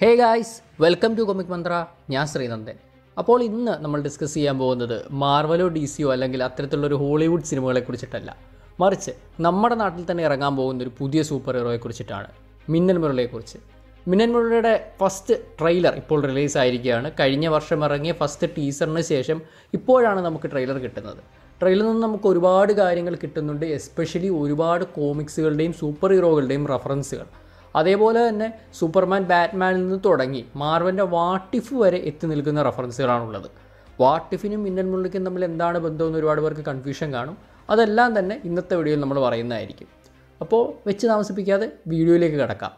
hey guys welcome to comic Mantra ഞാൻ ശ്രീനന്ദൻ അപ്പോൾ ഇന്ന് നമ്മൾ ഡിസ്കസ് ചെയ്യാൻ പോകുന്നത് മാർവലോ ഡി സിയോ അല്ലെങ്കിൽ അത്തരത്തിലുള്ളൊരു ഹോളിവുഡ് സിനിമകളെ കുറിച്ചിട്ടല്ല മറിച്ച് നമ്മുടെ നാട്ടിൽ തന്നെ ഇറങ്ങാൻ പോകുന്ന ഒരു പുതിയ സൂപ്പർ ഹീറോയെ കുറിച്ചിട്ടാണ് മിന്നൽ മുരളിയെക്കുറിച്ച് മിന്നൽ മുരളിയുടെ ഫസ്റ്റ് ട്രെയിലർ ഇപ്പോൾ റിലീസ് ആയിരിക്കുകയാണ് കഴിഞ്ഞ വർഷം ഇറങ്ങിയ ഫസ്റ്റ് ടീസറിന് ശേഷം ഇപ്പോഴാണ് നമുക്ക് ട്രെയിലർ കിട്ടുന്നത് ട്രെയിലറിൽ നിന്ന് നമുക്ക് ഒരുപാട് കാര്യങ്ങൾ കിട്ടുന്നുണ്ട് എസ്പെഷ്യലി ഒരുപാട് കോമിക്സുകളുടെയും സൂപ്പർ ഹീറോകളുടെയും റെഫറൻസുകൾ അതേപോലെ തന്നെ സൂപ്പർമാൻ ബാറ്റ്മാനിൽ നിന്ന് തുടങ്ങി മാർവൻ്റെ വാട്ടിഫ് വരെ എത്തി നിൽക്കുന്ന റെഫറൻസുകളാണുള്ളത് വാട്ടിഫിനും മിന്നൽ മുള്ളിക്കും തമ്മിൽ എന്താണ് ബന്ധമെന്ന് ഒരുപാട് പേർക്ക് കൺഫ്യൂഷൻ കാണും അതെല്ലാം തന്നെ ഇന്നത്തെ വീഡിയോയിൽ നമ്മൾ പറയുന്നതായിരിക്കും അപ്പോൾ വെച്ച് താമസിപ്പിക്കാതെ വീഡിയോയിലേക്ക് കിടക്കാം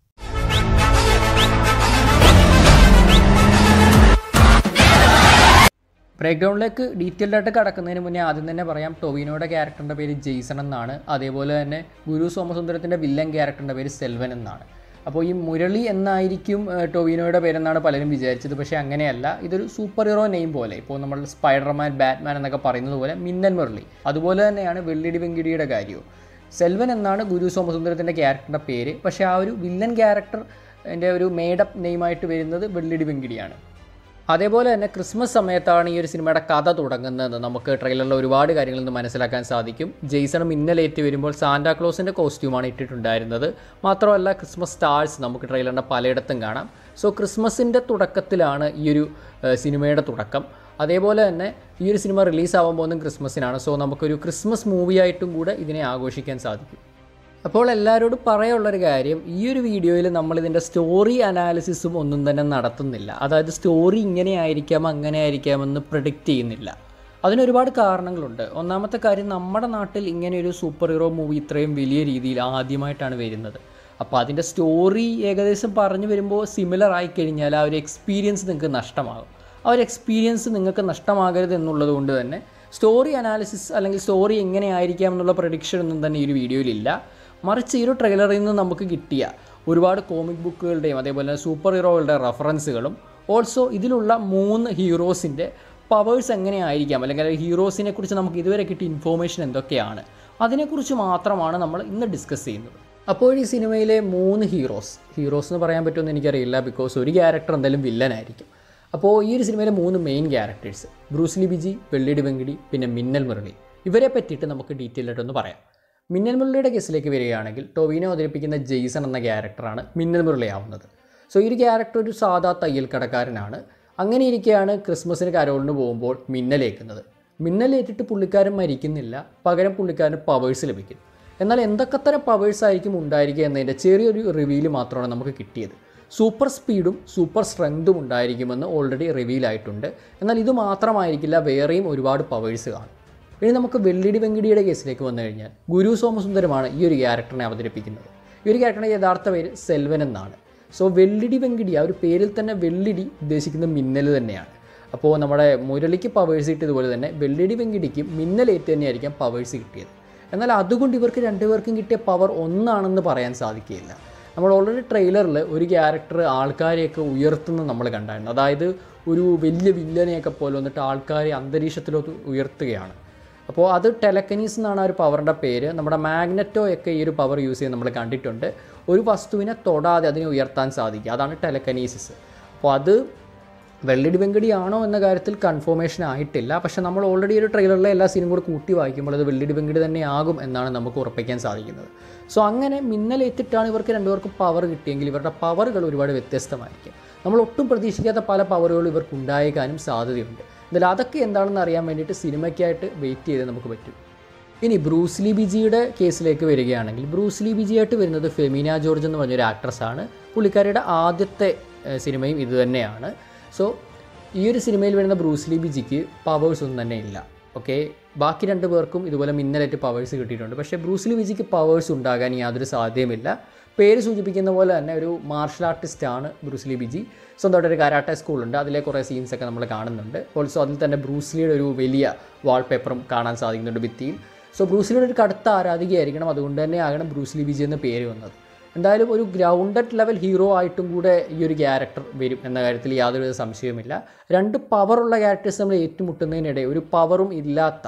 ബ്രേക്ക് ഡൗണിലേക്ക് ഡീറ്റെയിൽഡ് ആയിട്ട് കടക്കുന്നതിന് മുന്നേ ആദ്യം തന്നെ പറയാം ടൊവിനോയുടെ ക്യാരക്ടറിൻ്റെ പേര് ജെയ്സൺ എന്നാണ് അതേപോലെ തന്നെ ഗുരു സോമസുന്ദരത്തിൻ്റെ വില്ലൻ ക്യാരക്ടറിൻ്റെ പേര് സെൽവൻ എന്നാണ് അപ്പോൾ ഈ മുരളി എന്നായിരിക്കും ഏഹ്, ടൊവിനോയുടെ പേരെന്നാണ് പലരും വിചാരിച്ചത് പക്ഷേ അങ്ങനെയല്ല ഇതൊരു സൂപ്പർ ഹീറോ നെയിം പോലെ ഇപ്പോൾ നമ്മൾ സ്പൈഡർമാൻ ബാറ്റ്മാൻ എന്നൊക്കെ പറയുന്നത് പോലെ മിന്നൽ മുരളി അതുപോലെ തന്നെയാണ് വെള്ളിടി വെങ്കിടിയുടെ കാര്യവും സെൽവൻ എന്നാണ് ഗുരു സോമസുന്ദരത്തിൻ്റെ ക്യാരക്ടറിൻ്റെ പേര് പക്ഷേ ആ ഒരു വില്ലൻ ക്യാരക്ടർ എൻ്റെ ഒരു മേഡപ്പ് നെയിമായിട്ട് വരുന്നത് വെള്ളിടി വെങ്കിടിയാണ് അതേപോലെ തന്നെ ക്രിസ്മസ് സമയത്താണ് ഈ ഒരു സിനിമയുടെ കഥ തുടങ്ങുന്നത് നമുക്ക് ട്രെയിലറിൽ ഒരുപാട് കാര്യങ്ങളിൽ നിന്ന് മനസ്സിലാക്കാൻ സാധിക്കും ജെയ്സൺ മിന്നലേറ്റ് വരുമ്പോൾ സാന്റാക്ലോസിൻ്റെ കോസ്റ്റ്യൂമാണ് ഇട്ടിട്ടുണ്ടായിരുന്നത് മാത്രമല്ല ക്രിസ്മസ് സ്റ്റാർസ് നമുക്ക് ട്രെയിലറിൻ്റെ പലയിടത്തും കാണാം സോ ക്രിസ്മസിൻ്റെ തുടക്കത്തിലാണ് ഈ ഒരു ഏഹ്, സിനിമയുടെ തുടക്കം അതേപോലെ തന്നെ ഈ ഒരു സിനിമ റിലീസാവാൻ പോകുന്നത് ക്രിസ്മസിനാണ് സോ നമുക്കൊരു ക്രിസ്മസ് മൂവിയായിട്ടും കൂടെ ഇതിനെ ആഘോഷിക്കാൻ സാധിക്കും അപ്പോൾ എല്ലാവരോടും പറയാനുള്ളൊരു കാര്യം ഈ ഒരു വീഡിയോയിൽ നമ്മൾ ഇതിൻ്റെ സ്റ്റോറി അനാലിസിസും ഒന്നും തന്നെ നടത്തുന്നില്ല അതായത് സ്റ്റോറി ഇങ്ങനെ ആയിരിക്കാം അങ്ങനെ ആയിരിക്കാമെന്ന് പ്രഡിക്റ്റ് ചെയ്യുന്നില്ല അതിനൊരുപാട് കാരണങ്ങളുണ്ട് ഒന്നാമത്തെ കാര്യം നമ്മുടെ നാട്ടിൽ ഇങ്ങനെ ഒരു സൂപ്പർ ഹീറോ മൂവി ഇത്രയും വലിയ രീതിയിൽ ആദ്യമായിട്ടാണ് വരുന്നത് അപ്പോൾ അതിൻ്റെ സ്റ്റോറി ഏകദേശം പറഞ്ഞു വരുമ്പോൾ സിമിലർ ആയി കഴിഞ്ഞാൽ ആ ഒരു എക്സ്പീരിയൻസ് നിങ്ങൾക്ക് നഷ്ടമാകും ആ ഒരു എക്സ്പീരിയൻസ് നിങ്ങൾക്ക് നഷ്ടമാകരുത് എന്നുള്ളത് കൊണ്ട് തന്നെ സ്റ്റോറി അനാലിസിസ് അല്ലെങ്കിൽ സ്റ്റോറി എങ്ങനെ ആയിരിക്കാം എന്നുള്ള പ്രഡിക്ഷൻ ഒന്നും തന്നെ ഈ ഒരു വീഡിയോയിലില്ല മറിച്ച് ഈ ഒരു ട്രെയിലറിൽ നിന്ന് നമുക്ക് കിട്ടിയ ഒരുപാട് കോമിക് ബുക്കുകളുടെയും അതേപോലെ തന്നെ സൂപ്പർ ഹീറോകളുടെ റെഫറൻസുകളും ഓൾസോ ഇതിലുള്ള മൂന്ന് ഹീറോസിൻ്റെ പവേഴ്സ് എങ്ങനെയായിരിക്കാം അല്ലെങ്കിൽ ഹീറോസിനെ കുറിച്ച് നമുക്ക് ഇതുവരെ കിട്ടിയ ഇൻഫോർമേഷൻ എന്തൊക്കെയാണ് അതിനെക്കുറിച്ച് മാത്രമാണ് നമ്മൾ ഇന്ന് ഡിസ്കസ് ചെയ്യുന്നത് അപ്പോൾ ഈ സിനിമയിലെ മൂന്ന് ഹീറോസ് ഹീറോസ് എന്ന് പറയാൻ പറ്റുമെന്ന് എനിക്കറിയില്ല ബിക്കോസ് ഒരു ക്യാരക്ടർ എന്തായാലും വില്ലനായിരിക്കും അപ്പോൾ ഈ ഒരു സിനിമയിലെ മൂന്ന് main characters Bruce Lee Biji Vellidi Venkidi പിന്നെ മിന്നൽ മുരളി ഇവരെ പറ്റിയിട്ട് നമുക്ക് ഡീറ്റെയിൽ ആയിട്ടൊന്ന് പറയാം മിന്നൽ മുരളിയുടെ കേസിലേക്ക് വരികയാണെങ്കിൽ ടൊവിനോ അവതരിപ്പിക്കുന്ന ജെയ്സൺ എന്ന ക്യാരക്ടറാണ് മിന്നൽ മുരളിയാവുന്നത് സോ ഈ ഒരു ക്യാരക്ടർ ഒരു സാധാ തയ്യൽ കടക്കാരനാണ് അങ്ങനെ ഇരിക്കെയാണ് ക്രിസ്മസിന് കരോളിന് പോകുമ്പോൾ മിന്നലേക്കുന്നത് മിന്നലേറ്റിട്ട് പുള്ളിക്കാരൻ മരിക്കുന്നില്ല പകരം പുള്ളിക്കാരന് പവേഴ്സ് ലഭിക്കും എന്നാൽ എന്തൊക്കെ തരം പവേഴ്സ് ആയിരിക്കും ഉണ്ടായിരിക്കുക എന്നതിൻ്റെ ചെറിയൊരു റിവീൽ മാത്രമാണ് നമുക്ക് കിട്ടിയത് സൂപ്പർ സ്പീഡും സൂപ്പർ സ്ട്രെങ്തും ഉണ്ടായിരിക്കുമെന്ന് ഓൾറെഡി റിവീൽ ആയിട്ടുണ്ട് എന്നാൽ ഇത് മാത്രമായിരിക്കില്ല വേറെയും ഒരുപാട് പവേഴ്സ് കാണും ഇനി നമുക്ക് വെള്ളിടി വെങ്കിടിയുടെ കേസിലേക്ക് വന്നു കഴിഞ്ഞാൽ ഗുരു സോമസുന്ദരമാണ് ഈ ഒരു ക്യാരക്ടറിനെ അവതരിപ്പിക്കുന്നത് ഈ ഒരു ക്യാരക്ടറിൻ്റെ യഥാർത്ഥ പേര് സെൽവൻ എന്നാണ് സോ വെള്ളിടി വെങ്കിടി ആ ഒരു പേരിൽ തന്നെ വെള്ളിടി ഉദ്ദേശിക്കുന്ന മിന്നൽ തന്നെയാണ് അപ്പോൾ നമ്മുടെ മുരളിക്ക് പവേഴ്സ് കിട്ടിയതുപോലെ തന്നെ വെള്ളിടി വെങ്കിടിക്ക് മിന്നലേറ്റ് തന്നെയായിരിക്കാം പവേഴ്സ് കിട്ടിയത് എന്നാൽ അതുകൊണ്ട് ഇവർക്ക് രണ്ടുപേർക്കും കിട്ടിയ പവർ ഒന്നാണെന്ന് പറയാൻ സാധിക്കുകയില്ല നമ്മൾ ഓൾറെഡി ട്രെയിലറിൽ ഒരു ക്യാരക്ടർ ആൾക്കാരെയൊക്കെ ഉയർത്തുന്നത് നമ്മൾ കണ്ടായിരുന്നു അതായത് ഒരു വലിയ വില്ലനെയൊക്കെ പോലെ വന്നിട്ട് ആൾക്കാരെ അന്തരീക്ഷത്തിലോട്ട് ഉയർത്തുകയാണ് അപ്പോൾ അത് ടെലക്കനീസ് എന്നാണ് ആ ഒരു പവറിൻ്റെ പേര് നമ്മുടെ മാഗ്നറ്റോ ഒക്കെ ഈ ഒരു പവർ യൂസ് ചെയ്യുന്നത് നമ്മൾ കണ്ടിട്ടുണ്ട് ഒരു വസ്തുവിനെ തൊടാതെ അതിനെ ഉയർത്താൻ സാധിക്കുക അതാണ് ടെലക്കനീസിസ് അപ്പോൾ അത് വെള്ളിടി വെങ്കടിയാണോ എന്ന കാര്യത്തിൽ കൺഫർമേഷൻ ആയിട്ടില്ല പക്ഷെ നമ്മൾ ഓൾറെഡി ഒരു ട്രെയിലറിലെ എല്ലാ സീനും കൂടെ കൂട്ടി വായിക്കുമ്പോൾ അത് വെള്ളിടി വെങ്കടി തന്നെ ആകും എന്നാണ് നമുക്ക് ഉറപ്പിക്കാൻ സാധിക്കുന്നത് സോ അങ്ങനെ മിന്നലേറ്റിട്ടാണ് ഇവർക്ക് രണ്ടുപേർക്കും പവർ കിട്ടിയെങ്കിൽ ഇവരുടെ പവറുകൾ ഒരുപാട് വ്യത്യസ്തമായിരിക്കും നമ്മൾ ഒട്ടും പ്രതീക്ഷിക്കാത്ത പല പവറുകളും ഇവർക്ക് ഉണ്ടായേക്കാനും സാധ്യതയുണ്ട് എന്നാൽ അതൊക്കെ എന്താണെന്ന് അറിയാൻ വേണ്ടിയിട്ട് സിനിമയ്ക്കായിട്ട് വെയിറ്റ് ചെയ്ത് നമുക്ക് പറ്റും ഇനി ബ്രൂസ്ലി ബിജിയുടെ കേസിലേക്ക് വരികയാണെങ്കിൽ ബ്രൂസ്ലി ബിജിയായിട്ട് വരുന്നത് ഫെമീന ജോർജ് എന്ന് പറഞ്ഞൊരു ആക്ട്രസ്സാണ് പുള്ളിക്കാരിയുടെ ആദ്യത്തെ ഏഹ്, സിനിമയും ഇത് തന്നെയാണ് സോ ഈ ഒരു സിനിമയിൽ വരുന്ന ബ്രൂസ്ലി ബിജിക്ക് പവേഴ്സ് ഒന്നും തന്നെ ഇല്ല ഓക്കെ ബാക്കി രണ്ട് പേർക്കും ഇതുപോലെ മിന്നലേറ്റ് പവേഴ്സ് കിട്ടിയിട്ടുണ്ട് പക്ഷേ ബ്രൂസ്ലി ബിജിക്ക് പവേഴ്സ് ഉണ്ടാകാൻ യാതൊരു സാധ്യതയുമില്ല പേര് സൂചിപ്പിക്കുന്ന പോലെ തന്നെ ഒരു മാർഷൽ ആർട്ടിസ്റ്റ് ആണ് ബ്രൂസ്ലി ബിജി സ്വന്തമായിട്ട് ഒരു കരാട്ടെ സ്കൂളുണ്ട് അതിലെ കുറേ സീൻസ് ഒക്കെ നമ്മൾ കാണുന്നുണ്ട് ഓൾസോ അതിൽ തന്നെ ബ്രൂസ്ലിയുടെ ഒരു വലിയ വാൾപേപ്പറും കാണാൻ സാധിക്കുന്നുണ്ട് ഭിത്തിയിൽ സോ ബ്രൂസ്ലിയുടെ ഒരു കടുത്ത ആരാധികയായിരിക്കണം അതുകൊണ്ട് തന്നെ ആകണം ബ്രൂസ്ലി ബിജി എന്ന പേര് വന്നത് എന്തായാലും ഒരു ഗ്രൗണ്ടഡ് ലെവൽ ഹീറോ ആയിട്ടും കൂടെ ഈ ഒരു ക്യാരക്ടർ വരും എന്ന കാര്യത്തിൽ യാതൊരു സംശയവുമില്ല രണ്ട് പവറുള്ള ക്യാരക്ടേഴ്സ് നമ്മൾ ഏറ്റുമുട്ടുന്നതിനിടെ ഒരു പവറും ഇല്ലാത്ത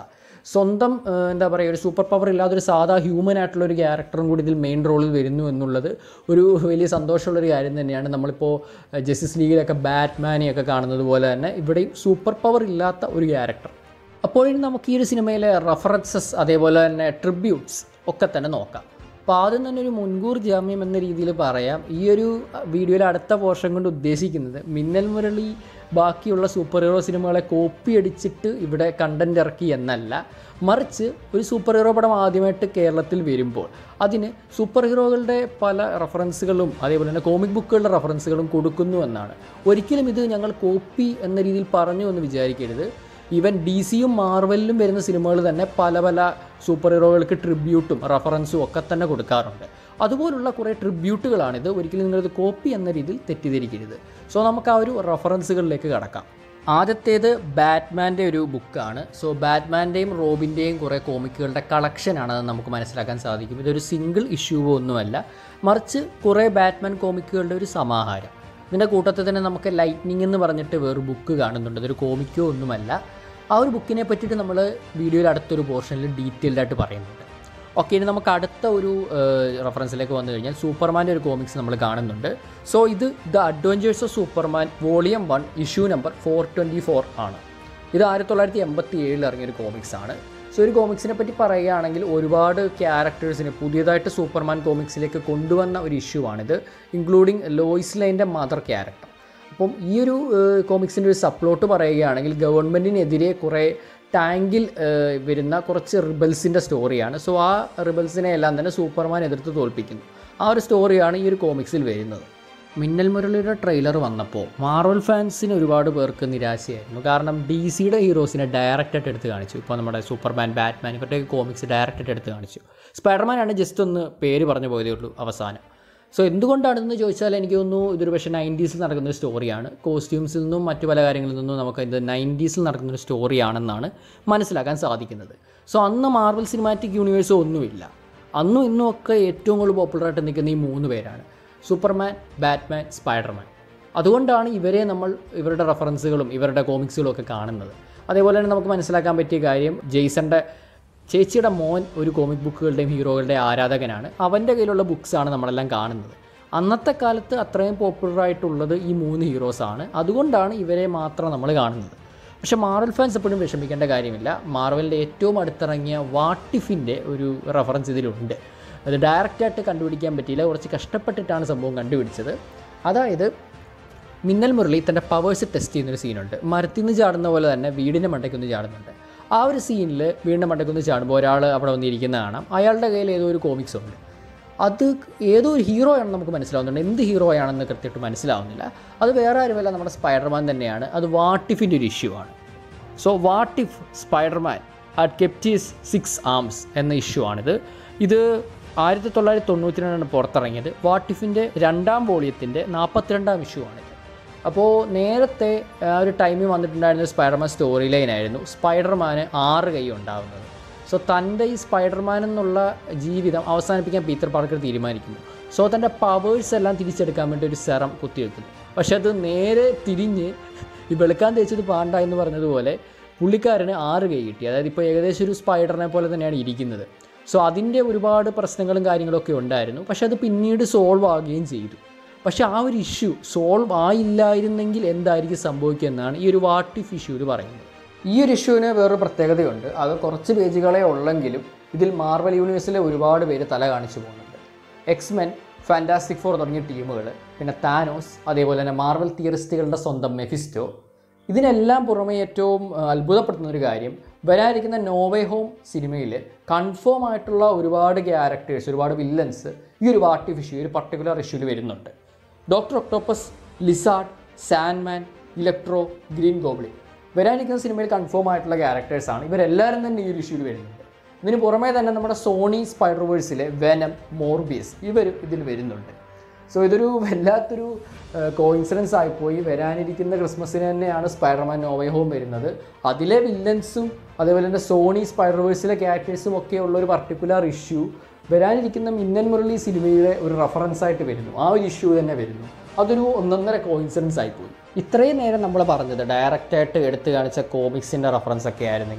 സ്വന്തം ഏഹ്, എന്താ പറയുക ഒരു സൂപ്പർ പവർ ഇല്ലാതെ ഒരു സാധാ ഹ്യൂമൻ ആയിട്ടുള്ള ഒരു ക്യാരക്ടറും കൂടി ഇതിൽ മെയിൻ റോളിൽ വരുന്നു എന്നുള്ളത് ഒരു വലിയ സന്തോഷമുള്ളൊരു കാര്യം തന്നെയാണ് നമ്മളിപ്പോൾ ജസ്റ്റിസ് ലീഗിലൊക്കെ ബാറ്റ്മാനെയൊക്കെ കാണുന്നത് പോലെ തന്നെ ഇവിടെയും സൂപ്പർ പവർ ഇല്ലാത്ത ഒരു ക്യാരക്ടർ അപ്പോഴും നമുക്ക് ഈ ഒരു സിനിമയിലെ റെഫറൻസസ് അതേപോലെ തന്നെ ട്രിബ്യൂട്ട്സ് ഒക്കെ തന്നെ നോക്കാം അപ്പോൾ ആദ്യം തന്നെ ഒരു മുൻകൂർ ജാമ്യം എന്ന രീതിയിൽ പറയാം ഈ ഒരു വീഡിയോയിൽ അടുത്ത പോർഷൻ കൊണ്ട് ഉദ്ദേശിക്കുന്നത് മിന്നൽ മുരളി ബാക്കിയുള്ള സൂപ്പർ ഹീറോ സിനിമകളെ കോപ്പി അടിച്ചിട്ട് ഇവിടെ കണ്ടന്റ് ഇറക്കി എന്നല്ല മറിച്ച് ഒരു സൂപ്പർ ഹീറോ പടം ആദ്യമായിട്ട് കേരളത്തിൽ വരുമ്പോൾ അതിന് സൂപ്പർ ഹീറോകളുടെ പല റെഫറൻസുകളും അതേപോലെ തന്നെ കോമിക് ബുക്കുകളുടെ റെഫറൻസുകളും കൊടുക്കുന്നു എന്നാണ് ഒരിക്കലും ഇത് ഞങ്ങൾ കോപ്പി എന്ന രീതിയിൽ പറഞ്ഞു എന്ന് വിചാരിക്കരുത് ഈവൻ ഡി സിയും മാർവലിലും വരുന്ന സിനിമകൾ തന്നെ പല പല സൂപ്പർ ഹീറോകൾക്ക് ട്രിബ്യൂട്ടും റെഫറൻസും ഒക്കെ തന്നെ കൊടുക്കാറുണ്ട് അതുപോലുള്ള കുറേ ട്രിബ്യൂട്ടുകളാണിത് ഒരിക്കലും നിങ്ങളിത് കോപ്പി എന്ന രീതിയിൽ തെറ്റിദ്ധരിക്കരുത് സോ നമുക്ക് ആ ഒരു റെഫറൻസുകളിലേക്ക് കടക്കാം ആദ്യത്തേത് ബാറ്റ്മാൻ്റെ ഒരു ബുക്കാണ് സോ ബാറ്റ്മാൻ്റെയും റോബിൻ്റെയും കുറേ കോമിക്കുകളുടെ കളക്ഷനാണ് നമുക്ക് മനസ്സിലാക്കാൻ സാധിക്കും ഇതൊരു സിംഗിൾ ഇഷ്യൂവോ ഒന്നുമല്ല മറിച്ച് കുറേ ബാറ്റ്മാൻ കോമിക്കുകളുടെ ഒരു സമാഹാരം ഇതിൻ്റെ കൂട്ടത്തിൽ തന്നെ നമുക്ക് ലൈറ്റ്നിങ് എന്ന് പറഞ്ഞിട്ട് വേറൊരു ബുക്ക് കാണുന്നുണ്ട് അതൊരു കോമിക്കോ ഒന്നുമല്ല ആ ഒരു ബുക്കിനെ പറ്റിയിട്ട് നമ്മൾ വീഡിയോയിൽ അടുത്തൊരു പോർഷനിൽ ഡീറ്റെയിൽഡ് ആയിട്ട് പറയുന്നുണ്ട് ഓക്കെ ഇനി നമുക്ക് അടുത്ത ഒരു റെഫറൻസിലേക്ക് വന്നു കഴിഞ്ഞാൽ സൂപ്പർമാൻ്റെ ഒരു കോമിക്സ് നമ്മൾ കാണുന്നുണ്ട് സോ ഇത് the adventures of Superman volume one issue number four twenty four ആണ് ഇത് ആയിരത്തി തൊള്ളായിരത്തി എൺപത്തി ഏഴിൽ ഇറങ്ങിയ ഒരു കോമിക്സ് ആണ് സോ ഒരു കോമിക്സിനെ പറ്റി പറയുകയാണെങ്കിൽ ഒരുപാട് ക്യാരക്ടേഴ്സിനെ പുതിയതായിട്ട് സൂപ്പർമാൻ കോമിക്സിലേക്ക് കൊണ്ടുവന്ന ഒരു ഇഷ്യൂ ആണിത് ഇൻക്ലൂഡിങ് ലോയിസ് ലൈൻ്റെ മദർ ക്യാരക്ടർ അപ്പം ഈ ഒരു കോമിക്സിൻ്റെ ഒരു സപ്ലോട്ട് പറയുകയാണെങ്കിൽ ഗവൺമെൻറ്റിനെതിരെ കുറേ ടാങ്കിൽ ഏഹ്, വരുന്ന കുറച്ച് റിബൽസിൻ്റെ സ്റ്റോറിയാണ് സോ ആ റിബൽസിനെ എല്ലാം തന്നെ സൂപ്പർമാൻ എതിർത്ത് തോൽപ്പിക്കുന്നു ആ ഒരു സ്റ്റോറിയാണ് ഈ ഒരു കോമിക്സിൽ വരുന്നത് മിന്നൽ മുരളിയുടെ ട്രെയിലർ വന്നപ്പോൾ മാർവൽ ഫാൻസിന് ഒരുപാട് പേർക്ക് നിരാശയായിരുന്നു കാരണം ഡി സിയുടെ ഹീറോസിനെ ഡയറക്റ്റായിട്ട് എടുത്ത് കാണിച്ചു ഇപ്പോൾ നമ്മുടെ സൂപ്പർമാൻ ബാറ്റ്മാൻ ഇവരുടെ കോമിക്സ് ഡയറക്റ്റായിട്ട് എടുത്ത് കാണിച്ചു സ്പൈഡർമാനാണ് ജസ്റ്റ് ഒന്ന് പേര് പറഞ്ഞു പോയതേ ഉള്ളൂ അവസാനം സോ എന്തുകൊണ്ടാണെന്ന് ചോദിച്ചാൽ എനിക്ക് തോന്നുന്നു ഇതൊരു പക്ഷേ നയൻറ്റീസിൽ നടക്കുന്ന ഒരു സ്റ്റോറിയാണ് കോസ്റ്റ്യൂംസിൽ നിന്നും മറ്റു പല കാര്യങ്ങളിൽ നിന്നും നമുക്ക് ഇത് നയൻറ്റീസിൽ നടക്കുന്ന ഒരു സ്റ്റോറിയാണെന്നാണ് മനസ്സിലാക്കാൻ സാധിക്കുന്നത് സോ അന്ന് മാർവൽ സിനിമാറ്റിക് യൂണിവേഴ്സോ ഒന്നുമില്ല അന്നും ഇന്നും ഒക്കെ ഏറ്റവും കൂടുതൽ പോപ്പുലറായിട്ട് നിൽക്കുന്ന ഈ മൂന്ന് പേരാണ് സൂപ്പർമാൻ ബാറ്റ്മാൻ സ്പൈഡർമാൻ അതുകൊണ്ടാണ് ഇവരെ നമ്മൾ ഇവരുടെ റെഫറൻസുകളും ഇവരുടെ കോമിക്സുകളും ഒക്കെ കാണുന്നത് അതേപോലെ തന്നെ നമുക്ക് മനസ്സിലാക്കാൻ പറ്റിയ കാര്യം ജെയ്സന്റെ ചേച്ചിയുടെ മോൻ ഒരു കോമിക് ബുക്കുകളുടെയും ഹീറോകളുടെയും ആരാധകനാണ് അവൻ്റെ കയ്യിലുള്ള ബുക്സാണ് നമ്മളെല്ലാം കാണുന്നത് അന്നത്തെ കാലത്ത് അത്രയും പോപ്പുലർ ആയിട്ടുള്ളത് ഈ മൂന്ന് ഹീറോസാണ് അതുകൊണ്ടാണ് ഇവരെ മാത്രം നമ്മൾ കാണുന്നത് പക്ഷേ മാർവൽ ഫാൻസ് എപ്പോഴും വിഷമിക്കേണ്ട കാര്യമില്ല മാർവലിൻ്റെ ഏറ്റവും അടുത്തിറങ്ങിയ വാട്ടിഫിൻ്റെ ഒരു റെഫറൻസ് ഇതിലുണ്ട് അത് ഡയറക്റ്റായിട്ട് കണ്ടുപിടിക്കാൻ പറ്റിയില്ല കുറച്ച് കഷ്ടപ്പെട്ടിട്ടാണ് സംഭവം കണ്ടുപിടിച്ചത് അതായത് മിന്നൽ മുരളി തൻ്റെ പവേഴ്സ് ടെസ്റ്റ് ചെയ്യുന്നൊരു സീനുണ്ട് മരത്തിൽ നിന്ന് ചാടുന്ന പോലെ തന്നെ വീടിൻ്റെ മണ്ടയ്ക്കൊന്ന് ചാടുന്നുണ്ട് ആ ഒരു സീനിൽ വീടിൻ്റെ മണ്ടയ്ക്കൊന്ന് ചാടുമ്പോൾ ഒരാൾ അവിടെ വന്നിരിക്കുന്ന കാണാം അയാളുടെ കയ്യിൽ ഏതോ ഒരു കോമിക്സ് ഉണ്ട് അത് ഏതോ ഒരു ഹീറോ ആണെന്ന് നമുക്ക് മനസ്സിലാവുന്നുണ്ട് എന്ത് ഹീറോ ആണെന്ന് കൃത്യമായിട്ട് മനസ്സിലാവുന്നില്ല അത് വേറെ ആരുമല്ല നമ്മുടെ സ്പൈഡർമാൻ തന്നെയാണ് അത് വാട്ടിഫിൻ്റെ ഒരു ഇഷ്യൂ ആണ് so what if Spiderman had kept his six arms എന്ന ഇഷ്യൂ ആണിത് ഇത് ആയിരത്തി തൊള്ളായിരത്തി തൊണ്ണൂറ്റി രണ്ടാണ് പുറത്തിറങ്ങിയത് വാട്ട് ഇഫിൻ്റെ രണ്ടാം വോളിയത്തിൻ്റെ നാൽപ്പത്തിരണ്ടാം ഇഷ്യൂ ആണിത് അപ്പോൾ നേരത്തെ ആ ഒരു ടൈമിൽ വന്നിട്ടുണ്ടായിരുന്ന സ്പൈഡർമാൻ സ്റ്റോറി ലൈനായിരുന്നു സ്പൈഡർമാന് ആറ് കൈ ഉണ്ടാകുന്നത് സോ തൻ്റെ ഈ സ്പൈഡർമാൻ എന്നുള്ള ജീവിതം അവസാനിപ്പിക്കാൻ പീറ്റർ പാർക്കർ തീരുമാനിക്കുന്നു സോ തൻ്റെ പവേഴ്സ് എല്ലാം തിരിച്ചെടുക്കാൻ വേണ്ടി ഒരു സെറം കുത്തിവെക്കുന്നു പക്ഷെ അത് നേരെ തിരിഞ്ഞ് ഈ വെളുക്കാൻ തേച്ചത് പാണ്ട എന്ന് പറഞ്ഞതുപോലെ പുള്ളിക്കാരന് ആറ് കൈ കിട്ടി അതായത് ഇപ്പോൾ ഏകദേശം ഒരു സ്പൈഡറിനെ പോലെ തന്നെയാണ് ഇരിക്കുന്നത് സോ അതിൻ്റെ ഒരുപാട് പ്രശ്നങ്ങളും കാര്യങ്ങളൊക്കെ ഉണ്ടായിരുന്നു പക്ഷെ അത് പിന്നീട് സോൾവ് ആവുകയും ചെയ്തു പക്ഷെ ആ ഒരു ഇഷ്യൂ സോൾവ് ആയില്ലായിരുന്നെങ്കിൽ എന്തായിരിക്കും സംഭവിക്കുക എന്നാണ് ഈ ഒരു വാട്ടിഫ് ഇഷ്യൂവിൽ പറയുന്നത് ഈ ഒരു ഇഷ്യൂവിന് വേറൊരു പ്രത്യേകതയുണ്ട് അത് കുറച്ച് പേജുകളെ ഉള്ളെങ്കിലും ഇതിൽ മാർവൽ യൂണിവേഴ്സിലെ ഒരുപാട് പേര് തല കാണിച്ചു പോകുന്നുണ്ട് എക്സ്മെൻ ഫാൻറ്റാസ്റ്റിക് ഫോർ തുടങ്ങിയ ടീമുകൾ പിന്നെ താനോസ് അതേപോലെ തന്നെ മാർവൽ തിയറിസ്റ്റുകളുടെ സ്വന്തം മെഫിസ്റ്റോ ഇതിനെല്ലാം പുറമെ ഏറ്റവും ആ, അത്ഭുതപ്പെടുത്തുന്ന ഒരു കാര്യം വരാനിരിക്കുന്ന നോവേ ഹോം സിനിമയിൽ കൺഫേം ആയിട്ടുള്ള ഒരുപാട് ക്യാരക്ടേഴ്സ് ഒരുപാട് വില്ലൻസ് ഈ ഒരു വാട്ടിഫ് ഇഷ്യൂ ഒരു പർട്ടിക്കുലർ ഇഷ്യൂവിൽ വരുന്നുണ്ട് doctor Octopus Lizard Sandman Electro Green Goblin വരാനിരിക്കുന്ന സിനിമയിൽ കൺഫേം ആയിട്ടുള്ള ക്യാരക്ടേഴ്സാണ് ഇവരെല്ലാവരും തന്നെ ഈ ഒരു ഇഷ്യൂവിൽ വരുന്നുണ്ട് ഇതിന് പുറമേ തന്നെ നമ്മുടെ സോണി സ്പൈഡർവേഴ്സിലെ വെനം മോർബിയസ് ഇവരും ഇതിൽ വരുന്നുണ്ട് സോ ഇതൊരു വല്ലാത്തൊരു കോയിൻസിഡൻസ് ആയിപ്പോയി വരാനിരിക്കുന്ന ക്രിസ്മസിന് തന്നെയാണ് സ്പൈഡർമാൻ നോവേ ഹോം വരുന്നത് അതിലെ വില്ലൻസും അതേപോലെ തന്നെ സോണി സ്പൈഡർവേഴ്സിലെ ക്യാരക്ടേഴ്സും ഒക്കെ ഉള്ള ഒരു പർട്ടിക്കുലർ ഇഷ്യൂ വരാനിരിക്കുന്ന മിന്നൻ മുരളി സിനിമയുടെ ഒരു റെഫറൻസ് ആയിട്ട് വരുന്നു ആ ഒരു ഇഷ്യൂ തന്നെ വരുന്നു അതൊരു ഒന്നൊന്നര കോയിൻസിഡൻസ് ആയിപ്പോയി ഇത്രയും നേരം നമ്മൾ പറഞ്ഞത് ഡയറക്റ്റായിട്ട് എടുത്തു കാണിച്ച കോമിക്സിൻ്റെ റെഫറൻസ് ഒക്കെ ആയിരുന്നെങ്കിൽ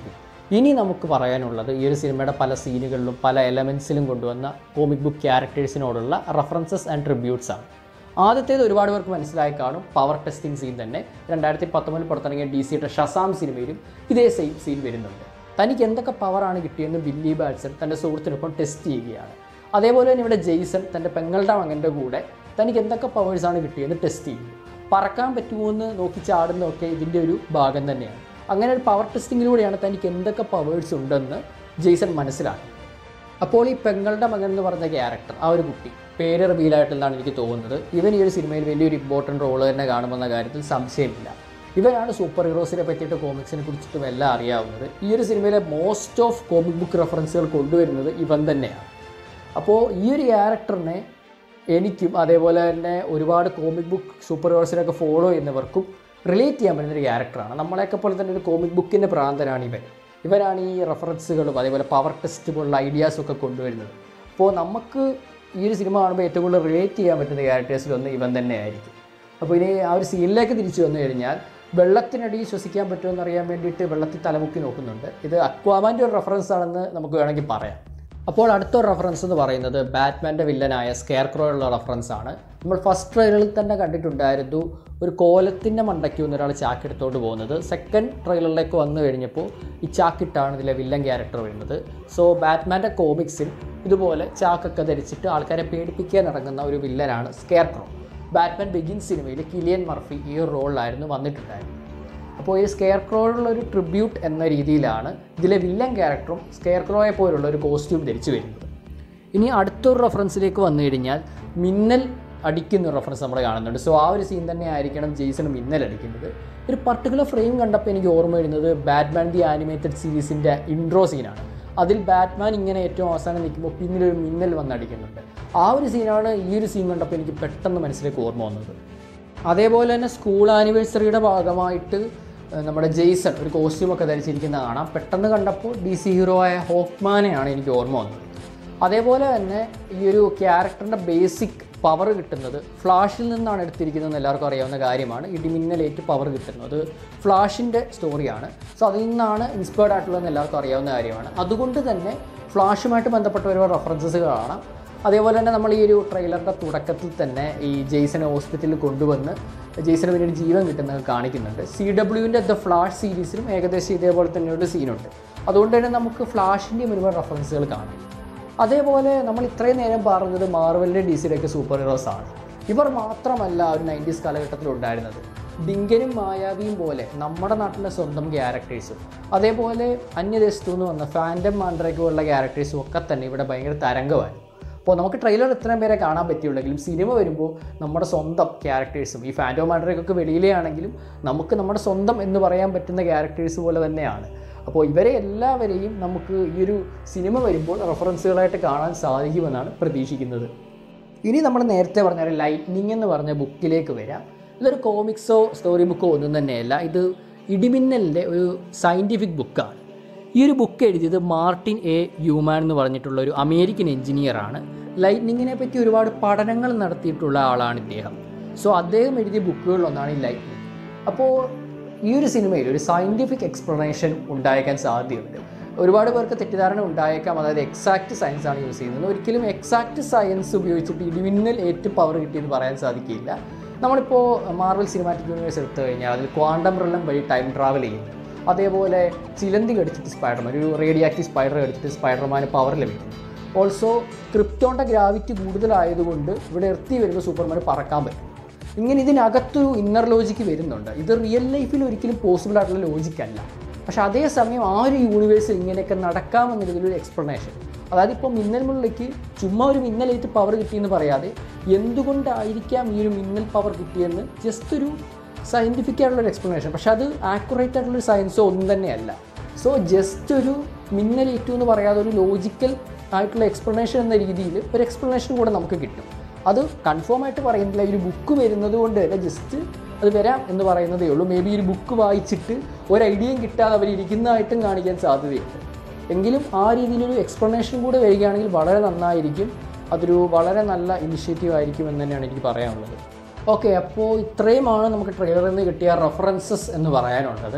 ഇനി നമുക്ക് പറയാനുള്ളത് ഈ ഒരു സിനിമയുടെ പല സീനുകളിലും പല എലമെൻസിലും കൊണ്ടുവന്ന കോമിക് ബുക്ക് ക്യാരക്ടേഴ്സിനോടുള്ള റെഫറൻസസ് ആൻഡ് ട്രിബ്യൂട്ട്സ് ആണ് ആദ്യത്തേത് ഒരുപാട് പേർക്ക് മനസ്സിലായി കാണും പവർ ടെസ്റ്റിംഗ് സീൻ തന്നെ രണ്ടായിരത്തി പത്തൊമ്പതിൽ പുറത്തിറങ്ങിയ ഡി സിയുടെ ഷസാം സിനിമയിലും ഇതേ സെയിം സീൻ വരുന്നുണ്ട് തനിക്ക് എന്തൊക്കെ പവറാണ് കിട്ടിയെന്ന് ബില്ലി ബാറ്റ്സൺ തൻ്റെ സുഹൃത്തിനൊപ്പം ടെസ്റ്റ് ചെയ്യുകയാണ് അതേപോലെ തന്നെ ഇവിടെ ജെയ്സൺ തൻ്റെ പെങ്ങളുടെ മകൻ്റെ കൂടെ തനിക്ക് എന്തൊക്കെ പവേഴ്സാണ് കിട്ടിയെന്ന് ടെസ്റ്റ് ചെയ്യും പറക്കാൻ പറ്റുമോ എന്ന് നോക്കി ചാടുന്നതൊക്കെ ഇതിൻ്റെ ഒരു ഭാഗം തന്നെയാണ് അങ്ങനെ ഒരു പവർ ടെസ്റ്റിങ്ങിലൂടെയാണ് തനിക്ക് എന്തൊക്കെ പവേഴ്സ് ഉണ്ടെന്ന് ജെയ്സൺ മനസ്സിലാക്കി അപ്പോൾ ഈ പെങ്ങളുടെ മകൻ എന്ന് പറഞ്ഞ ക്യാരക്ടർ ആ ഒരു കുട്ടി പേര് റിവീലായിട്ടെന്നാണ് എനിക്ക് തോന്നുന്നത് ഇവൻ ഈ ഒരു സിനിമയിൽ വലിയൊരു ഇമ്പോർട്ടൻറ്റ് റോൾ തന്നെ കാണുമെന്ന കാര്യത്തിൽ സംശയമില്ല ഇവരാണ് സൂപ്പർ ഹീറോസിനെ പറ്റിയിട്ട് കോമിക്സിനെ കുറിച്ചിട്ടും എല്ലാം അറിയാവുന്നത് ഈ ഒരു സിനിമയിലെ മോസ്റ്റ് ഓഫ് കോമിക് ബുക്ക് റെഫറൻസുകൾ കൊണ്ടുവരുന്നത് ഇവൻ തന്നെയാണ് അപ്പോൾ ഈ ഒരു ക്യാരക്ടറിനെ എനിക്കും അതേപോലെ തന്നെ ഒരുപാട് കോമിക് ബുക്ക് സൂപ്പർ ഹീറോസിനൊക്കെ ഫോളോ ചെയ്യുന്നവർക്കും റിലേറ്റ് ചെയ്യാൻ പറ്റുന്ന ഒരു ക്യാരക്ടറാണ് നമ്മളെയൊക്കെ പോലെ തന്നെ ഒരു കോമിക് ബുക്കിൻ്റെ പ്രാന്തനാണ് ഇവൻ ഇവരാണ് ഈ റെഫറൻസുകളും അതേപോലെ പവർ ടെസ്റ്റ് പോലുള്ള ഐഡിയാസും ഒക്കെ കൊണ്ടുവരുന്നത് അപ്പോൾ നമുക്ക് ഈ ഒരു സിനിമ കാണുമ്പോൾ ഏറ്റവും കൂടുതൽ റിലേറ്റ് ചെയ്യാൻ പറ്റുന്ന ക്യാരക്ടേഴ്സിലൊന്ന് ഇവൻ തന്നെയായിരിക്കും അപ്പോൾ ഇനി ആ ഒരു സീനിലേക്ക് തിരിച്ചു വന്നു കഴിഞ്ഞാൽ വെള്ളത്തിനടിയിൽ ശ്വസിക്കാൻ പറ്റുമെന്ന് അറിയാൻ വേണ്ടിയിട്ട് വെള്ളത്തിൽ തലമുക്കി നോക്കുന്നുണ്ട് ഇത് അക്വാമാൻ്റെ ഒരു റെഫറൻസ് ആണെന്ന് നമുക്ക് വേണമെങ്കിൽ പറയാം അപ്പോൾ അടുത്തൊരു റെഫറൻസ് എന്ന് പറയുന്നത് ബാറ്റ്മാൻ്റെ വില്ലനായ സ്കെയർ ക്രോയുള്ള റെഫറൻസ് ആണ് നമ്മൾ ഫസ്റ്റ് ട്രെയിലറിൽ തന്നെ കണ്ടിട്ടുണ്ടായിരുന്നു ഒരു കോലത്തിൻ്റെ മണ്ടയ്ക്ക് വന്ന് ഒരാൾ ചാക്കെടുത്തോണ്ട് പോകുന്നത് സെക്കൻഡ് ട്രെയിലറിലേക്ക് വന്നു കഴിഞ്ഞപ്പോൾ ഈ ചാക്കിട്ടാണ് ഇതിലെ വില്ലൻ ക്യാരക്ടർ വരുന്നത് സോ ബാറ്റ്മാൻ്റെ കോമിക്സിൽ ഇതുപോലെ ചാക്കൊക്കെ ധരിച്ചിട്ട് ആൾക്കാരെ പേടിപ്പിക്കാൻ ഇറങ്ങുന്ന ഒരു വില്ലനാണ് സ്കെയർ ക്രോ ബാറ്റ്മാൻ ബിഗിൻ സിനിമയിൽ കിലിയൻ മർഫി ഈ ഒരു റോളിലായിരുന്നു വന്നിട്ടുണ്ടായിരുന്നത് അപ്പോൾ ഈ സ്കെയർ ക്രോയുള്ള ഒരു ട്രിബ്യൂട്ട് എന്ന രീതിയിലാണ് ഇതിലെ വില്ലൻ ക്യാരക്ടറും സ്കെയർ ക്രോയെ പോലുള്ള ഒരു കോസ്റ്റ്യൂം ധരിച്ചു വരുന്നത് ഇനി അടുത്തൊരു റെഫറൻസിലേക്ക് വന്നു കഴിഞ്ഞാൽ മിന്നൽ അടിക്കുന്ന ഒരു റെഫറൻസ് നമ്മൾ കാണുന്നുണ്ട് സോ ആ ഒരു സീൻ തന്നെ ആയിരിക്കണം ജെയ്സൺ മിന്നൽ അടിക്കുന്നത് ഒരു പർട്ടിക്കുലർ ഫ്രെയിം കണ്ടപ്പോൾ എനിക്ക് ഓർമ്മ വരുന്നത് ബാറ്റ്മാൻ ദി ആനിമേറ്റഡ് സീരീസിൻ്റെ ഇൻട്രോ സീനാണ് അതിൽ ബാറ്റ്മാൻ ഇങ്ങനെ ഏറ്റവും അവസാനം നിൽക്കുമ്പോൾ പിന്നിലൊരു മിന്നൽ വന്നടിക്കുന്നുണ്ട് ആ ഒരു സീനാണ് ഈ ഒരു സീൻ കണ്ടപ്പോൾ എനിക്ക് പെട്ടെന്ന് മനസ്സിലേക്ക് ഓർമ്മ വന്നത് അതേപോലെ തന്നെ സ്കൂൾ ആനിവേഴ്സറിയുടെ ഭാഗമായിട്ട് ഏഹ്, നമ്മുടെ ജെയ്സൺ ഒരു കോസ്റ്റ്യൂമൊക്കെ ധരിച്ചിരിക്കുന്ന കാണാം പെട്ടെന്ന് കണ്ടപ്പോൾ ഡി സി ഹീറോ ആയ ഹോക്ക്മാനെയാണ് എനിക്ക് ഓർമ്മ വന്നത് അതേപോലെ തന്നെ ഈ ഒരു ക്യാരക്ടറിൻ്റെ ബേസിക് പവർ കിട്ടുന്നത് ഫ്ലാഷിൽ നിന്നാണ് എടുത്തിരിക്കുന്നതെന്ന് എല്ലാവർക്കും അറിയാവുന്ന കാര്യമാണ് ഇടിമിന്നലേറ്റ് പവർ കിട്ടുന്നത് ഫ്ലാഷിൻ്റെ സ്റ്റോറിയാണ് സോ അതിൽ നിന്നാണ് ഇൻസ്പയർഡ് ആയിട്ടുള്ളതെന്ന് എല്ലാവർക്കും അറിയാവുന്ന കാര്യമാണ് അതുകൊണ്ട് തന്നെ ഫ്ലാഷുമായിട്ട് ബന്ധപ്പെട്ട ഒരുപാട് റെഫറൻസസ് കാണാം അതേപോലെ തന്നെ നമ്മൾ ഈ ഒരു ട്രെയിലറിൻ്റെ തുടക്കത്തിൽ തന്നെ ഈ ജെയ്സനെ ഹോസ്പിറ്റലിൽ കൊണ്ടുവന്ന് ജെയ്സന് പിന്നീട് ജീവൻ കിട്ടുന്നത് കാണിക്കുന്നുണ്ട് സി ഡബ്ല്യുവിൻ്റെ ദ ഫ്ലാഷ് സീരീസിലും ഏകദേശം ഇതേപോലെ തന്നെ ഒരു സീനുണ്ട് അതുകൊണ്ട് തന്നെ നമുക്ക് ഫ്ലാഷിൻ്റെയും ഒരുപാട് റെഫറൻസുകൾ കാണാം അതേപോലെ നമ്മൾ ഇത്രയും നേരം പറഞ്ഞത് മാർവലിൻ്റെ ഡി സിയുടെയൊക്കെ സൂപ്പർ ഹീറോസ് ആണ് ഇവർ മാത്രമല്ല ഒരു നയൻറ്റീസ് കാലഘട്ടത്തിൽ ഉണ്ടായിരുന്നത് ഡിങ്കനും മായാവിയും പോലെ നമ്മുടെ നാട്ടിലെ സ്വന്തം ക്യാരക്ടേഴ്സും അതേപോലെ അന്യദേശത്തു നിന്ന് വന്ന ഫാൻറ്റം മാൻഡ്രയ്ക്ക് പോലുള്ള ക്യാരക്ടേഴ്സും ഒക്കെ തന്നെ ഇവിടെ ഭയങ്കര തരംഗമായിരുന്നു അപ്പോൾ നമുക്ക് ട്രെയിലർ ഇത്രയും പേരെ കാണാൻ പറ്റിയുള്ളെങ്കിലും സിനിമ വരുമ്പോൾ നമ്മുടെ സ്വന്തം ക്യാരക്ടേഴ്സും ഈ ഫാൻറ്റോ മാൻഡ്രയ്ക്കൊക്കെ വെളിയിലെ ആണെങ്കിലും നമുക്ക് നമ്മുടെ സ്വന്തം എന്ന് പറയാൻ പറ്റുന്ന ക്യാരക്ടേഴ്സ് പോലെ തന്നെയാണ് അപ്പോൾ ഇവരെ എല്ലാവരെയും നമുക്ക് ഈ ഒരു സിനിമ വരുമ്പോൾ റെഫറൻസുകളായിട്ട് കാണാൻ സാധിക്കുമെന്നാണ് പ്രതീക്ഷിക്കുന്നത് ഇനി നമ്മൾ നേരത്തെ പറഞ്ഞ ഒരു ലൈറ്റ്നിങ് എന്ന് പറഞ്ഞ ബുക്കിലേക്ക് വരാം ഇതൊരു കോമിക്സോ സ്റ്റോറി ബുക്കോ ഒന്നും തന്നെയല്ല ഇത് ഇടിമിന്നലിൻ്റെ ഒരു സയൻറ്റിഫിക് ബുക്കാണ് ഈ ഒരു ബുക്ക് എഴുതിയത് മാർട്ടിൻ എ യൂമാൻ എന്ന് പറഞ്ഞിട്ടുള്ള ഒരു അമേരിക്കൻ എഞ്ചിനീയറാണ് ലൈറ്റ്നിങ്ങിനെ പറ്റി ഒരുപാട് പഠനങ്ങൾ നടത്തിയിട്ടുള്ള ആളാണ് ഇദ്ദേഹം സോ അദ്ദേഹം എഴുതിയ ബുക്കുകളിലൊന്നാണ് ഈ ലൈറ്റ്നിങ് അപ്പോൾ ഈ ഒരു സിനിമയിൽ ഒരു സയൻറ്റിഫിക് എക്സ്പ്ലനേഷൻ ഉണ്ടായേക്കാൻ സാധ്യതയുണ്ട് ഒരുപാട് പേർക്ക് തെറ്റിദ്ധാരണ ഉണ്ടായേക്കാം അതായത് എക്സാക്ട് സയൻസ് ആണ് യൂസ് ചെയ്യുന്നത് ഒരിക്കലും എക്സാക്ട് സയൻസ് ഉപയോഗിച്ചിട്ട് ഇടിമിന്നൽ ഏറ്റവും പവർ കിട്ടിയെന്ന് പറയാൻ സാധിക്കില്ല നമ്മളിപ്പോൾ മാർവൽ സിനിമാറ്റിക് യൂണിവേഴ്സ് എടുത്തു കഴിഞ്ഞാൽ അതിൽ ക്വാണ്ടം റിലം വഴി ടൈം ട്രാവൽ ചെയ്യുന്നു അതേപോലെ ചിലന്തി കടിച്ചിട്ട് സ്പൈഡർമാൻ ഒരു റേഡിയാക്റ്റീവ് സ്പൈഡർ കടിച്ചിട്ട് സ്പൈഡർമാന് പവർ ലഭിക്കുന്നു ഓൾസോ ക്രിപ്റ്റോണിൻ്റെ ഗ്രാവിറ്റി കൂടുതലായതുകൊണ്ട് ഇവിടെ എർത്തി വരുമ്പോൾ സൂപ്പർമാന് പറക്കാൻ പറ്റും ഇങ്ങനെ ഇതിനകത്തൊരു ഇന്നർ ലോജിക്ക് വരുന്നുണ്ട് ഇത് റിയൽ ലൈഫിൽ ഒരിക്കലും പോസിബിൾ ആയിട്ടുള്ള ലോജിക്ക് അല്ല പക്ഷെ അതേസമയം ആ ഒരു യൂണിവേഴ്സിൽ ഇങ്ങനെയൊക്കെ നടക്കാമെന്നതിലൊരു എക്സ്പ്ലനേഷൻ അതായത് ഇപ്പോൾ മിന്നൽ മുള്ളിലേക്ക് ചുമ്മാ ഒരു മിന്നലേറ്റ് പവർ കിട്ടിയെന്ന് പറയാതെ എന്തുകൊണ്ടായിരിക്കാം ഈ ഒരു മിന്നൽ പവർ കിട്ടിയെന്ന് ജസ്റ്റ് ഒരു സയൻറ്റിഫിക് ആയിട്ടുള്ള ഒരു എക്സ്പ്ലനേഷൻ പക്ഷെ അത് ആക്യുറേറ്റ് ആയിട്ടുള്ള സയൻസോ ഒന്നും തന്നെയല്ല സോ ജസ്റ്റ് ഒരു മിന്നലേറ്റു എന്ന് പറയാതെ ഒരു ലോജിക്കൽ ആയിട്ടുള്ള എക്സ്പ്ലനേഷൻ എന്ന രീതിയിൽ ഒരു എക്സ്പ്ലനേഷൻ കൂടെ നമുക്ക് കിട്ടും അത് കൺഫേം ആയിട്ട് പറയുന്നില്ല ഈ ഒരു ബുക്ക് വരുന്നത് കൊണ്ട് തന്നെ ജസ്റ്റ് അത് വരാം എന്ന് പറയുന്നതേ ഉള്ളൂ മേ ബി ഒരു ബുക്ക് വായിച്ചിട്ട് ഒരു ഐഡിയയും കിട്ടാതെ അവർ ഇരിക്കുന്നതായിട്ടും കാണിക്കാൻ സാധ്യതയുണ്ട് എങ്കിലും ആ രീതിയിലൊരു എക്സ്പ്ലനേഷൻ കൂടെ വരികയാണെങ്കിൽ വളരെ നന്നായിരിക്കും അതൊരു വളരെ നല്ല ഇനിഷ്യേറ്റീവ് ആയിരിക്കും എന്ന് തന്നെയാണ് എനിക്ക് പറയാനുള്ളത് ഓക്കെ അപ്പോൾ ഇത്രയുമാണ് നമുക്ക് ട്രെയിലറിൽ നിന്ന് കിട്ടിയ റെഫറൻസസ് എന്ന് പറയാനുള്ളത്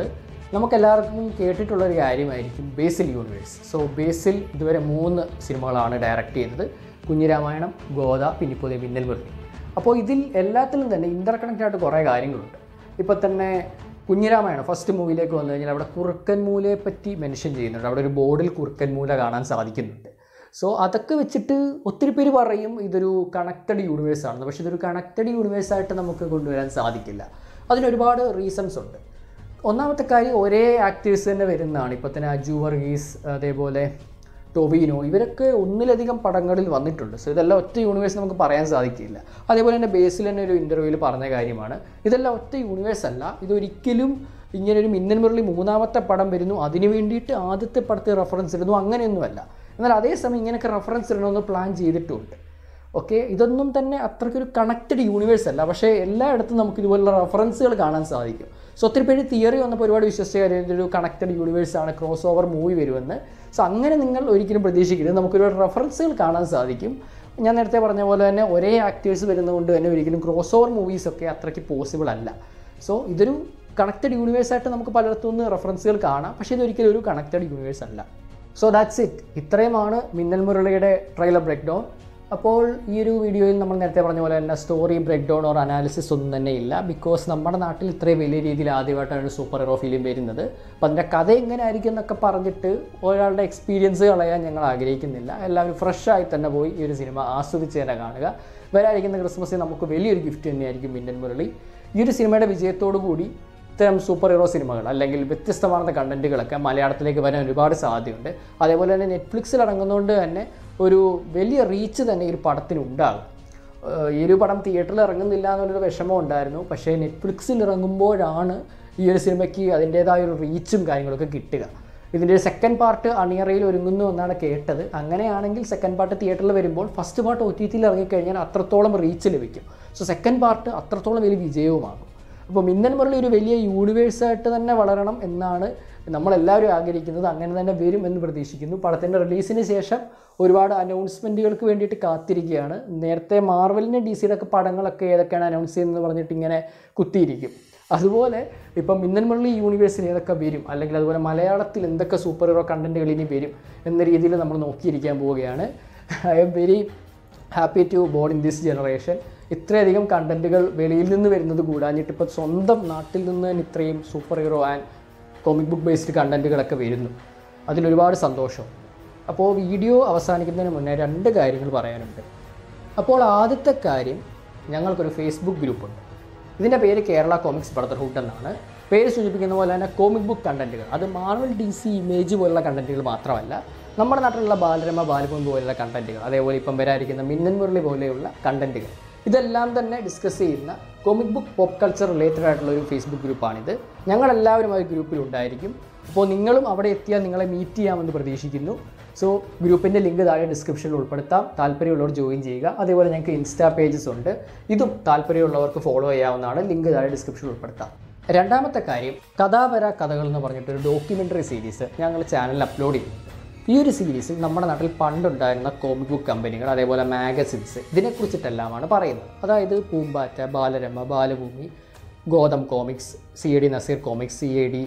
നമുക്കെല്ലാവർക്കും കേട്ടിട്ടുള്ളൊരു കാര്യമായിരിക്കും ബേസിൽ യൂണിവേഴ്സ് സോ ബേസിൽ ഇതുവരെ മൂന്ന് സിനിമകളാണ് ഡയറക്റ്റ് ചെയ്തത് കുഞ്ഞിരാമായണം ഗോദ പിന്നെ ഇപ്പോൾ ദേ മിന്നൽ മുരളി അപ്പോൾ ഇതിൽ എല്ലാത്തിലും തന്നെ ഇൻ്റർ കണക്റ്റ് ആയിട്ട് കുറേ കാര്യങ്ങളുണ്ട് ഇപ്പോൾ തന്നെ കുഞ്ഞിരാമായണം ഫസ്റ്റ് മൂവിയിലേക്ക് വന്നു കഴിഞ്ഞാൽ അവിടെ കുറുക്കൻ മൂലയെ പറ്റി മെൻഷൻ ചെയ്യുന്നുണ്ട് അവിടെ ഒരു ബോർഡിൽ കുറുക്കൻ മൂല കാണാൻ സാധിക്കുന്നുണ്ട് സോ അതൊക്കെ വെച്ചിട്ട് ഒത്തിരി പേര് പറയും ഇതൊരു കണക്റ്റഡ് യൂണിവേഴ്സ് ആണെന്ന് പക്ഷേ ഇതൊരു കണക്റ്റഡ് യൂണിവേഴ്സ് ആയിട്ട് നമുക്ക് കൊണ്ടുവരാൻ സാധിക്കില്ല അതിനൊരുപാട് റീസൺസ് ഉണ്ട് ഒന്നാമത്തെ കാര്യം ഒരേ ആക്ടേഴ്സ് തന്നെ വരുന്നതാണ് ഇപ്പോൾ തന്നെ അജു വർഗീസ് അതേപോലെ ടൊബീനോ ഇവരൊക്കെ ഒന്നിലധികം പടങ്ങളിൽ വന്നിട്ടുണ്ട് സോ ഇതെല്ലാം ഒറ്റ യൂണിവേഴ്സ് നമുക്ക് പറയാൻ സാധിക്കില്ല അതേപോലെ തന്നെ ബേസിൽ തന്നെ ഒരു ഇൻ്റർവ്യൂവിൽ പറഞ്ഞ കാര്യമാണ് ഇതെല്ലാം ഒറ്റ യൂണിവേഴ്സ് അല്ല ഇതൊരിക്കലും ഇങ്ങനെ ഒരു മിന്നൽ മുരളി മൂന്നാമത്തെ പടം വരുന്നു അതിന് വേണ്ടിയിട്ട് ആദ്യത്തെ പടത്തെ റെഫറൻസ് ഇടുന്നു അങ്ങനെയൊന്നുമല്ല എന്നാൽ അതേസമയം ഇങ്ങനെയൊക്കെ റെഫറൻസ് ഇടണമെന്ന് പ്ലാൻ ചെയ്തിട്ടുമുണ്ട് ഓക്കെ ഇതൊന്നും തന്നെ അത്രയ്ക്കൊരു കണക്റ്റഡ് യൂണിവേഴ്സ് അല്ല പക്ഷേ എല്ലായിടത്തും നമുക്ക് ഇതുപോലുള്ള റെഫറൻസുകൾ കാണാൻ സാധിക്കും സോ ഒത്തിരി പേര് തിയറി വന്നപ്പോൾ ഒരുപാട് വിശ്വസിച്ച കാര്യം ഇതൊരു കണക്റ്റഡ് യൂണിവേഴ്സ് ആണ് ക്രോസ് ഓവർ മൂവി വരുമെന്ന് സോ അങ്ങനെ നിങ്ങൾ ഒരിക്കലും പ്രതീക്ഷിക്കരുത് നമുക്ക് ഒരുപാട് റെഫറൻസുകൾ കാണാൻ സാധിക്കും ഞാൻ നേരത്തെ പറഞ്ഞ പോലെ തന്നെ ഒരേ ആക്ടേഴ്സ് വരുന്നതുകൊണ്ട് തന്നെ ഒരിക്കലും ക്രോസ് ഓവർ മൂവീസൊക്കെ അത്രയ്ക്ക് പോസിബിൾ അല്ല സോ ഇതൊരു കണക്റ്റഡ് യൂണിവേഴ്സ് ആയിട്ട് നമുക്ക് പലയിടത്തു നിന്ന് റെഫറൻസുകൾ കാണാം പക്ഷേ ഇതൊരിക്കലും ഒരു കണക്റ്റഡ് യൂണിവേഴ്സ് അല്ല സോ ദാറ്റ്സ് ഇറ്റ് ഇത്രയുമാണ് മിന്നൽ മുരളിയുടെ ട്രെയിലർ ബ്രേക്ക് ഡൗൺ അപ്പോൾ ഈ ഒരു വീഡിയോയിൽ നമ്മൾ നേരത്തെ പറഞ്ഞ പോലെ തന്നെ story break down or analysis ഒന്നും തന്നെ ഇല്ല ബിക്കോസ് നമ്മുടെ നാട്ടിൽ ഇത്രയും വലിയ രീതിയിൽ ആദ്യമായിട്ടാണ് ഒരു സൂപ്പർ ഹീറോ ഫിലിം വരുന്നത് അപ്പോൾ അതിൻ്റെ കഥ എങ്ങനെ ആയിരിക്കും എന്നൊക്കെ പറഞ്ഞിട്ട് ഒരാളുടെ എക്സ്പീരിയൻസ് കളയാൻ ഞങ്ങൾ ആഗ്രഹിക്കുന്നില്ല എല്ലാവരും ഫ്രഷായി തന്നെ പോയി ഈ ഒരു സിനിമ ആസ്വദിച്ച് തന്നെ കാണുക വരാതിരിക്കുന്ന ക്രിസ്മസിൽ നമുക്ക് വലിയൊരു ഗിഫ്റ്റ് തന്നെയായിരിക്കും മിന്നൻ മുരളി ഈ ഒരു സിനിമയുടെ വിജയത്തോടു കൂടി ഇത്തരം സൂപ്പർ ഹീറോ സിനിമകൾ അല്ലെങ്കിൽ വ്യത്യസ്തമാർന്ന കണ്ടന്റുകളൊക്കെ മലയാളത്തിലേക്ക് വരാൻ ഒരുപാട് സാധ്യതയുണ്ട് അതേപോലെ തന്നെ നെറ്റ്ഫ്ലിക്സിൽ ഇറങ്ങുന്നതുകൊണ്ട് തന്നെ ഒരു വലിയ റീച്ച് തന്നെ ഈ ഒരു പടത്തിന് ഉണ്ടാകും ഏഹ് ഈ ഒരു പടം തിയേറ്ററിൽ ഇറങ്ങുന്നില്ല എന്നുള്ളൊരു വിഷമം ഉണ്ടായിരുന്നു പക്ഷേ നെറ്റ്ഫ്ലിക്സിൽ ഇറങ്ങുമ്പോഴാണ് ഈ ഒരു സിനിമയ്ക്ക് അതിൻ്റേതായ ഒരു റീച്ചും കാര്യങ്ങളൊക്കെ കിട്ടുക ഇതിൻ്റെ ഒരു സെക്കൻഡ് പാർട്ട് അണിയറയിൽ ഒരുങ്ങുന്നു എന്നാണ് കേട്ടത് അങ്ങനെയാണെങ്കിൽ സെക്കൻഡ് പാർട്ട് തിയേറ്ററിൽ വരുമ്പോൾ ഫസ്റ്റ് പാർട്ട് ഒ ടി ടിയിൽ ഇറങ്ങിക്കഴിഞ്ഞാൽ അത്രത്തോളം റീച്ച് ലഭിക്കും സോ സെക്കൻഡ് പാർട്ട് അത്രത്തോളം വലിയ വിജയവുമാകും അപ്പോൾ മിന്നൽ മുരളി ഒരു വലിയ യൂണിവേഴ്സായിട്ട് തന്നെ വളരണം എന്നാണ് നമ്മളെല്ലാവരും ആഗ്രഹിക്കുന്നത് അങ്ങനെ തന്നെ വരും എന്ന് പ്രതീക്ഷിക്കുന്നു പടത്തിൻ്റെ റിലീസിന് ശേഷം ഒരുപാട് അനൗൺസ്മെൻറ്റുകൾക്ക് വേണ്ടിയിട്ട് കാത്തിരിക്കുകയാണ് നേരത്തെ മാർവലിൻ്റെ ഡി സിയുടെ ഒക്കെ പടങ്ങളൊക്കെ ഏതൊക്കെയാണ് അനൗൺസ് ചെയ്യുന്നത് പറഞ്ഞിട്ട് ഇങ്ങനെ കുത്തിയിരിക്കും അതുപോലെ ഇപ്പം മിന്നൽ മുരളി യൂണിവേഴ്സിൽ ഏതൊക്കെ വരും അല്ലെങ്കിൽ അതുപോലെ മലയാളത്തിൽ എന്തൊക്കെ സൂപ്പർ ഹീറോ കണ്ടൻറ്റുകൾ ഇനി വരും എന്ന രീതിയിൽ നമ്മൾ നോക്കിയിരിക്കാൻ പോവുകയാണ് I'm very happy to born in this generation ഇത്രയധികം കണ്ടൻറ്റുകൾ വെളിയിൽ നിന്ന് വരുന്നത് കൂടാഞ്ഞിട്ട് ഇപ്പോൾ സ്വന്തം നാട്ടിൽ നിന്ന് തന്നെ ഇത്രയും super hero and comic book based കണ്ടൻറ്റുകളൊക്കെ വരുന്നു അതിലൊരുപാട് സന്തോഷം അപ്പോൾ വീഡിയോ അവസാനിക്കുന്നതിന് മുന്നേ രണ്ട് കാര്യങ്ങൾ പറയാനുണ്ട് അപ്പോൾ ആദ്യത്തെ കാര്യം ഞങ്ങൾക്കൊരു ഫേസ്ബുക്ക് ഗ്രൂപ്പുണ്ട് ഇതിൻ്റെ പേര് കേരള കോമിക്സ് ബ്രദർഹുഡ് എന്നാണ് പേര് സൂചിപ്പിക്കുന്ന പോലെ തന്നെ കോമിക് ബുക്ക് കണ്ടൻറ്റുകൾ അത് മാർവൽ ഡി സി ഇമേജ് പോലുള്ള കണ്ടൻറ്റുകൾ മാത്രമല്ല നമ്മുടെ നാട്ടിലുള്ള ബാലരമ ബാലഭൂമി പോലുള്ള കണ്ടൻറ്റുകൾ അതേപോലെ ഇപ്പം വരാതിരിക്കുന്ന മിന്നൻ മുരളി പോലെയുള്ള കണ്ടൻറ്റുകൾ ഇതെല്ലാം തന്നെ ഡിസ്കസ് ചെയ്യുന്ന comic book pop culture related ആയിട്ടുള്ള ഒരു ഫേസ്ബുക്ക് ഗ്രൂപ്പാണിത് ഞങ്ങളെല്ലാവരും ആ ഒരു ഗ്രൂപ്പിൽ ഉണ്ടായിരിക്കും അപ്പോൾ നിങ്ങളും അവിടെ എത്തിയാൽ നിങ്ങളെ മീറ്റ് ചെയ്യാമെന്ന് പ്രതീക്ഷിക്കുന്നു സോ ഗ്രൂപ്പിൻ്റെ ലിങ്ക് താഴെ ഡിസ്ക്രിപ്ഷനിൽ ഉൾപ്പെടുത്താം താല്പര്യമുള്ളവർ ജോയിൻ ചെയ്യുക അതേപോലെ ഞങ്ങൾക്ക് ഇൻസ്റ്റാ പേജസ് ഉണ്ട് ഇതും താല്പര്യമുള്ളവർക്ക് ഫോളോ ചെയ്യാവുന്നതാണ് ലിങ്ക് താഴെ ഡിസ്ക്രിപ്ഷനിൽ ഉൾപ്പെടുത്താം രണ്ടാമത്തെ കാര്യം കഥാപര കഥകൾ എന്ന് പറഞ്ഞിട്ടൊരു ഡോക്യുമെൻ്ററി സീരീസ് ഞങ്ങൾ ചാനലിൽ അപ്ലോഡ് ചെയ്യുന്നുണ്ട് ഈ ഒരു സീരീസിൽ നമ്മുടെ നാട്ടിൽ പണ്ടുണ്ടായിരുന്ന കോമിക് ബുക്ക് കമ്പനികൾ അതേപോലെ മാഗസിൻസ് ഇതിനെക്കുറിച്ചിട്ടെല്ലാമാണ് പറയുന്നത് അതായത് Poompatta Balarama Balabhoomi Gotham comics C A D Naseer comics C A D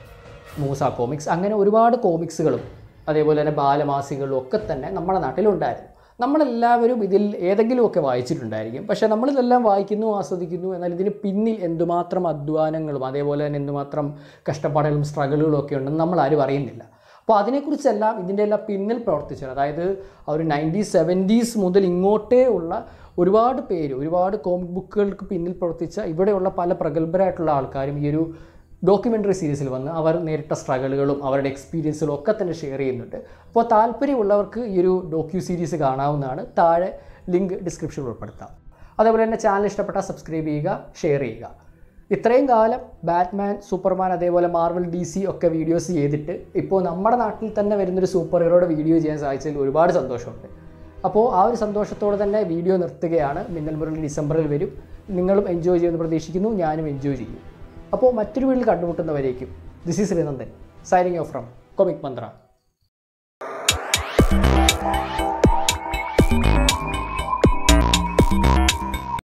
Moosa comics അങ്ങനെ ഒരുപാട് കോമിക്സുകളും അതേപോലെ തന്നെ ബാലമാസികളും ഒക്കെ തന്നെ നമ്മുടെ നാട്ടിലുണ്ടായിരുന്നു നമ്മളെല്ലാവരും ഇതിൽ ഏതെങ്കിലുമൊക്കെ വായിച്ചിട്ടുണ്ടായിരിക്കും പക്ഷേ നമ്മളിതെല്ലാം വായിക്കുന്നു ആസ്വദിക്കുന്നു എന്നാൽ ഇതിന് പിന്നിൽ എന്തുമാത്രം അധ്വാനങ്ങളും അതേപോലെ തന്നെ എന്തുമാത്രം കഷ്ടപ്പാടുകളും സ്ട്രഗിളുകളും ഒക്കെ ഉണ്ടെന്ന് നമ്മൾ ആരും അറിയുന്നില്ല അപ്പോൾ അതിനെക്കുറിച്ചെല്ലാം ഇതിൻ്റെ എല്ലാം പിന്നിൽ പ്രവർത്തിച്ചത് അതായത് ആ ഒരു നയൻറ്റീൻ സെവൻറ്റീസ് മുതൽ ഇങ്ങോട്ടേ ഉള്ള ഒരുപാട് പേര് ഒരുപാട് കോമിക് ബുക്കുകൾക്ക് പിന്നിൽ പ്രവർത്തിച്ച ഇവിടെയുള്ള പല പ്രഗത്ഭരായിട്ടുള്ള ആൾക്കാരും ഈ ഒരു ഡോക്യുമെൻ്ററി സീരീസിൽ വന്ന് അവർ നേരിട്ട സ്ട്രഗിളുകളും അവരുടെ എക്സ്പീരിയൻസുകളും ഒക്കെ തന്നെ ഷെയർ ചെയ്യുന്നുണ്ട് അപ്പോൾ താല്പര്യമുള്ളവർക്ക് ഈ ഒരു ഡോക്യു സീരീസ് കാണാവുന്നതാണ് താഴെ ലിങ്ക് ഡിസ്ക്രിപ്ഷനിൽ ഉൾപ്പെടുത്താം അതേപോലെ തന്നെ ചാനൽ ഇഷ്ടപ്പെട്ടാൽ സബ്സ്ക്രൈബ് ചെയ്യുക ഷെയർ ചെയ്യുക ഇത്രയും കാലം ബാറ്റ്മാൻ സൂപ്പർമാൻ അതേപോലെ മാർവൽ ഡി സി ഒക്കെ വീഡിയോസ് ചെയ്തിട്ട് ഇപ്പോൾ നമ്മുടെ നാട്ടിൽ തന്നെ വരുന്നൊരു സൂപ്പർ ഹീറോയുടെ വീഡിയോ ചെയ്യാൻ സാധിച്ചതിൽ ഒരുപാട് സന്തോഷമുണ്ട് അപ്പോൾ ആ ഒരു സന്തോഷത്തോടെ തന്നെ വീഡിയോ നിർത്തുകയാണ് മിന്നൽ മുരളി ഡിസംബറിൽ വരും നിങ്ങളും എൻജോയ് ചെയ്യുമെന്ന് പ്രതീക്ഷിക്കുന്നു ഞാനും എൻജോയ് ചെയ്യും അപ്പോൾ മറ്റൊരു വീട്ടിൽ കണ്ടുമുട്ടുന്നവരേക്കും ദിസ് ഈസ് രനന്ദൻ signing off from comic Mantra